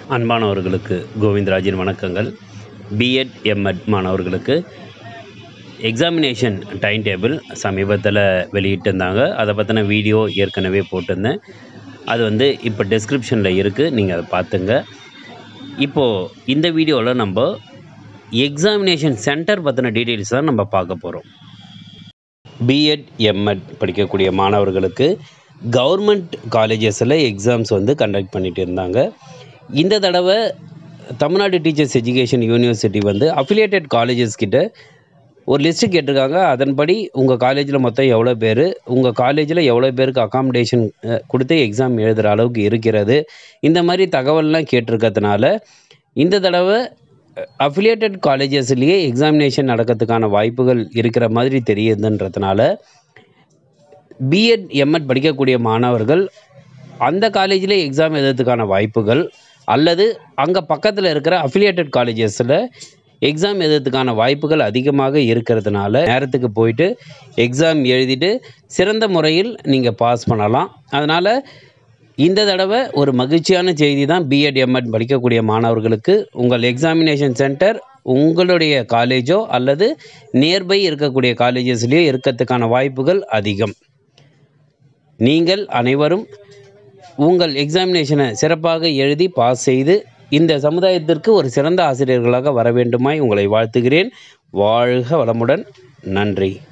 அன்பானவர்களுக்கு கோவிந்தராஜின் வணக்கங்கள் BEd MEd மாணவர்களுக்கு எக்ஸாமினேஷன் டைம் டேபிள் சமீபத்தில் வெளியிட்டிருந்தாங்க அதை பற்றின வீடியோ ஏற்கனவே போட்டிருந்தேன் அது வந்து இப்போ டெஸ்கிரிப்ஷனில் இருக்குது நீங்கள் அதை பார்த்துங்க இப்போது இந்த வீடியோவில் நம்ம எக்ஸாமினேஷன் சென்டர் பற்றின டீட்டெயில்ஸ் தான் நம்ம பார்க்க போகிறோம் பிஎட் எம்எட் படிக்கக்கூடிய மாணவர்களுக்கு கவர்மெண்ட் காலேஜஸில் எக்ஸாம்ஸ் வந்து கண்டக்ட் பண்ணிட்டு இருந்தாங்க இந்த தடவை தமிழ்நாடு டீச்சர்ஸ் எஜுகேஷன் யூனிவர்சிட்டி வந்து அஃபிலியேட்டட் காலேஜஸ் கிட்ட ஒரு லிஸ்ட்டு கேட்டிருக்காங்க அதன்படி உங்கள் காலேஜில் மொத்தம் எவ்வளோ பேர் உங்கள் காலேஜில் எவ்வளோ பேருக்கு அகாமடேஷன் கொடுத்து எக்ஸாம் எழுதுகிற அளவுக்கு இருக்கிறது இந்த மாதிரி தகவல்லாம் கேட்டிருக்கிறதுனால இந்த தடவை அஃபிலியேட்டட் காலேஜஸ்லேயே எக்ஸாமினேஷன் நடக்கிறதுக்கான வாய்ப்புகள் இருக்கிற மாதிரி தெரியுதுன்றதுனால பிஎட் எம்எட் படிக்கக்கூடிய மாணவர்கள் அந்த காலேஜில் எக்ஸாம் எழுதுறதுக்கான வாய்ப்புகள் அல்லது அங்கே பக்கத்தில் இருக்கிற அஃபிலியேட்டட் காலேஜஸில் எக்ஸாம் எழுதுறதுக்கான வாய்ப்புகள் அதிகமாக இருக்கிறதுனால நேரத்துக்கு போயிட்டு எக்ஸாம் எழுதிட்டு சிறந்த முறையில் நீங்கள் பாஸ் பண்ணலாம் அதனால் இந்த தடவை ஒரு மகிழ்ச்சியான செய்தி தான் பிஎட் எம்எட் படிக்கக்கூடிய மாணவர்களுக்கு உங்கள் எக்ஸாமினேஷன் சென்டர் உங்களுடைய காலேஜோ அல்லது நியர்பை இருக்கக்கூடிய காலேஜஸ்லேயோ இருக்கிறதுக்கான வாய்ப்புகள் அதிகம் நீங்கள் அனைவரும் உங்கள் எக்ஸாமினேஷனை சிறப்பாக எழுதி பாஸ் செய்து இந்த சமுதாயத்திற்கு ஒரு சிறந்த ஆசிரியர்களாக வர வேண்டுமாய் உங்களை வாழ்த்துகிறேன் வாழ்க வளமுடன் நன்றி